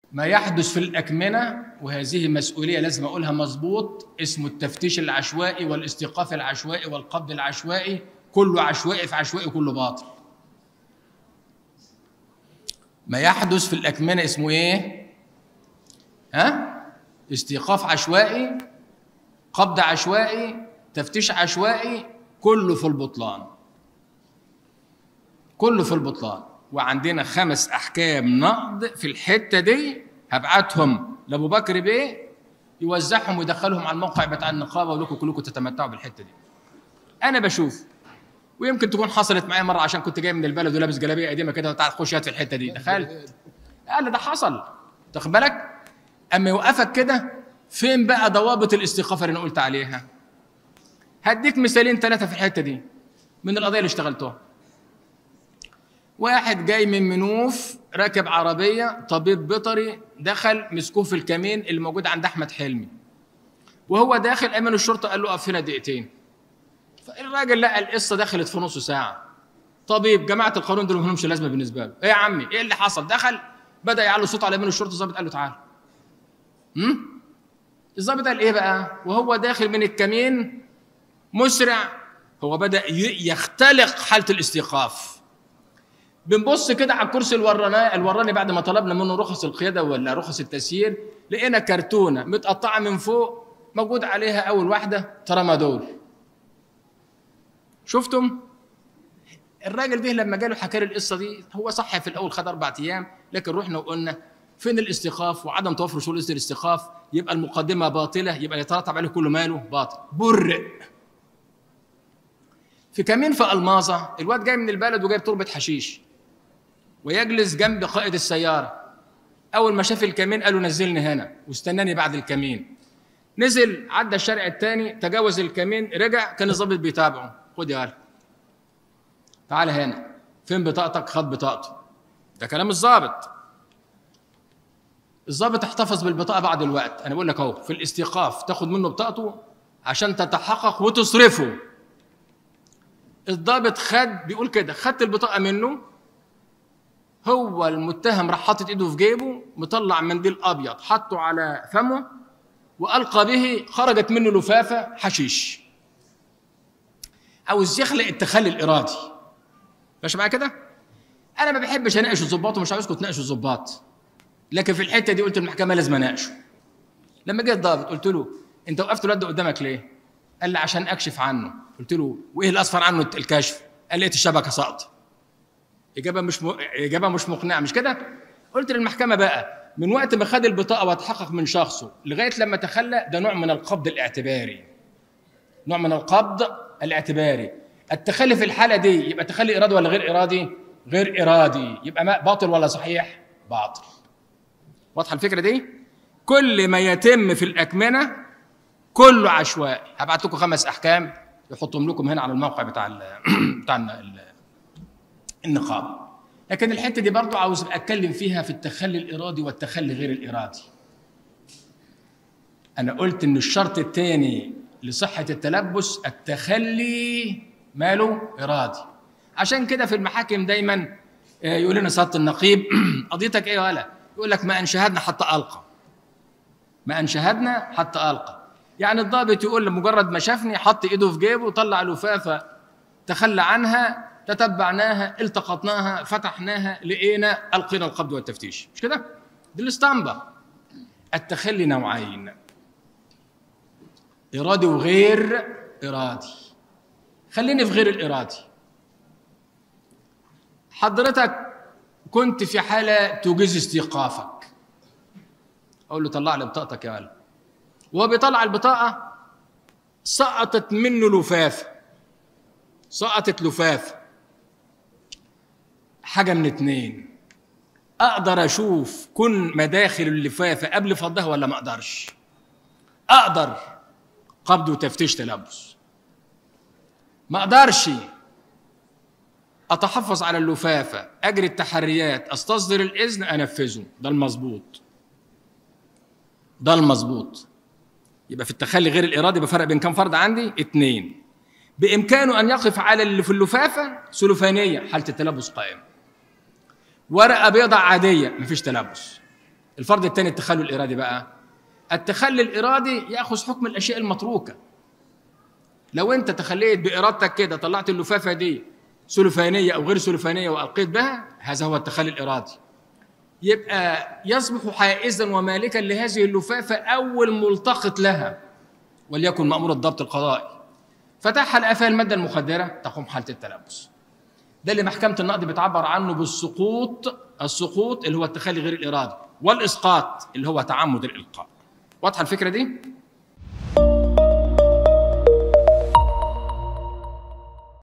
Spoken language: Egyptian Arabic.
ما يحدث في الأكمنة وهذه مسؤولية لازم أقولها مظبوط اسمه التفتيش العشوائي والاستيقاف العشوائي والقبض العشوائي كله عشوائي في عشوائي كله باطل ما يحدث في الأكمنة اسمه إيه؟ ها؟ استيقاف عشوائي قبض عشوائي تفتيش عشوائي كله في البطلان كله في البطلان وعندنا خمس احكام نقض في الحته دي هبعتهم لابو بكر بيه يوزعهم ويدخلهم على الموقع بتاع النقابه ولكم كلكم تتمتعوا بالحته دي انا بشوف ويمكن تكون حصلت معايا مره عشان كنت جاي من البلد ولابس جلابيه قديمه كده وتعال خش هات في الحته دي دخلت قال ده حصل تاخد بالك اما يوقفك كده فين بقى ضوابط الاستيقافه اللي انا قلت عليها هديك مثالين ثلاثه في الحته دي من القضايا اللي اشتغلتوها واحد جاي من منوف راكب عربيه طبيب بيطري دخل مسكوه في الكمين اللي موجود عند احمد حلمي وهو داخل امن الشرطه قال له اقف هنا دقيقتين فالراجل لقى القصه دخلت في نص ساعه طبيب جماعه القانون دول ما لهمش لازمه بالنسبه له ايه يا عمي ايه اللي حصل دخل بدا يعلو صوته على امين الشرطه الظابط قال له تعال امم الظابط قال ايه بقى وهو داخل من الكمين مسرع هو بدا ي- يختلق حاله الاستيقاف بنبص كده على الكرسي الوراني الوراني بعد ما طلبنا منه رخص القياده ولا رخص التسيير لقينا كرتونه متقطعه من فوق موجود عليها اول واحده ترامادول شفتم الراجل ده لما جاله حكى لي القصه دي هو صح في الاول خد اربع ايام لكن رحنا وقلنا فين الاستيقاف وعدم توفر شروط الاستيقاف يبقى المقدمه باطله يبقى يترتب عليه كل ماله باطل برئ في كمين في الماظه الواد جاي من البلد وجايب تربه حشيش ويجلس جنب قائد السياره اول ما شاف الكمين قالوا نزلني هنا واستناني بعد الكمين نزل عدى الشارع الثاني تجاوز الكمين رجع كان الظابط بيتابعه خد يا ولد تعال هنا فين بطاقتك خد بطاقته ده كلام الظابط الظابط احتفظ بالبطاقه بعد الوقت انا بقول لك اهو في الاستيقاف تاخد منه بطاقته عشان تتحقق وتصرفه الضابط خد بيقول كده خدت البطاقه منه هو المتهم راح حاطط ايده في جيبه مطلع منديل ابيض حطه على فمه والقى به خرجت منه لفافه حشيش عاوز يخلق التخلي الارادي ماشي معايا كده انا ما بحبش اناقش الظباط ومش عاوزكم تناقشوا الظباط لكن في الحته دي قلت المحكمه لازم اناقشه لما جه الضابط قلت له انت وقفت الواد ده قدامك ليه قال لي عشان اكشف عنه قلت له وايه الاصفر عنه الكشف قال لقيت الشبكه ساقطه اجابه مش م... اجابه مش مقنعه مش كده قلت للمحكمه بقى من وقت ما خد البطاقه واتحقق من شخصه لغايه لما تخلى ده نوع من القبض الاعتباري نوع من القبض الاعتباري التخلي في الحاله دي يبقى تخلي ارادي ولا غير ارادي غير ارادي يبقى ما باطل ولا صحيح باطل واضحه الفكره دي كل ما يتم في الاكمنه كله عشوائي هبعت لكم خمس احكام يحطهم لكم هنا على الموقع بتاع ال بتاع ال النقابه لكن الحته دي برضو عاوز اتكلم فيها في التخلي الارادي والتخلي غير الارادي انا قلت ان الشرط الثاني لصحه التلبس التخلي ماله ارادي عشان كده في المحاكم دايما يقول لنا سياده النقيب قضيتك ايه ولا يقول لك ما ان شهدنا حتى القى ما ان شهدنا حتى القى يعني الضابط يقول لمجرد ما شافني حط ايده في جيبه طلع لفافه تخلى عنها تتبعناها التقطناها فتحناها لقينا القينا القبض والتفتيش مش كده دي الاسطمبه التخلي نوعين ارادي وغير ارادي خليني في غير الارادي حضرتك كنت في حاله تجيز استيقافك اقول له طلع لي بطاقتك يا ولد وهو بيطلع البطاقه سقطت منه لفافه سقطت لفافه حاجه من اتنين اقدر اشوف كن مداخل اللفافه قبل فضها ولا ما اقدرش اقدر قبض وتفتيش تلبس ما اقدرش اتحفظ على اللفافه اجري التحريات استصدر الاذن انفذه ده المظبوط ده المظبوط يبقى في التخلي غير الارادي بفرق بين كم فرد عندي اتنين بامكانه ان يقف على اللي في اللفافه سلوفانيه حاله التلبس قائمه ورقه بيضاء عاديه مفيش تلبس الفرض الثاني التخلل الارادي بقى التخلي الارادي ياخذ حكم الاشياء المتروكه لو انت تخليت بارادتك كده طلعت اللفافه دي سلفانيه او غير سلفانيه والقيت بها هذا هو التخلي الارادي يبقى يصبح حائزا ومالكا لهذه اللفافه اول ملتقط لها وليكن مامور الضبط القضائي فتحها لقى فيها الماده المخدره تقوم حاله التلبس ده اللي محكمه النقد بتعبر عنه بالسقوط السقوط اللي هو التخلي غير الارادي والاسقاط اللي هو تعمد الالقاء واضحه الفكره دي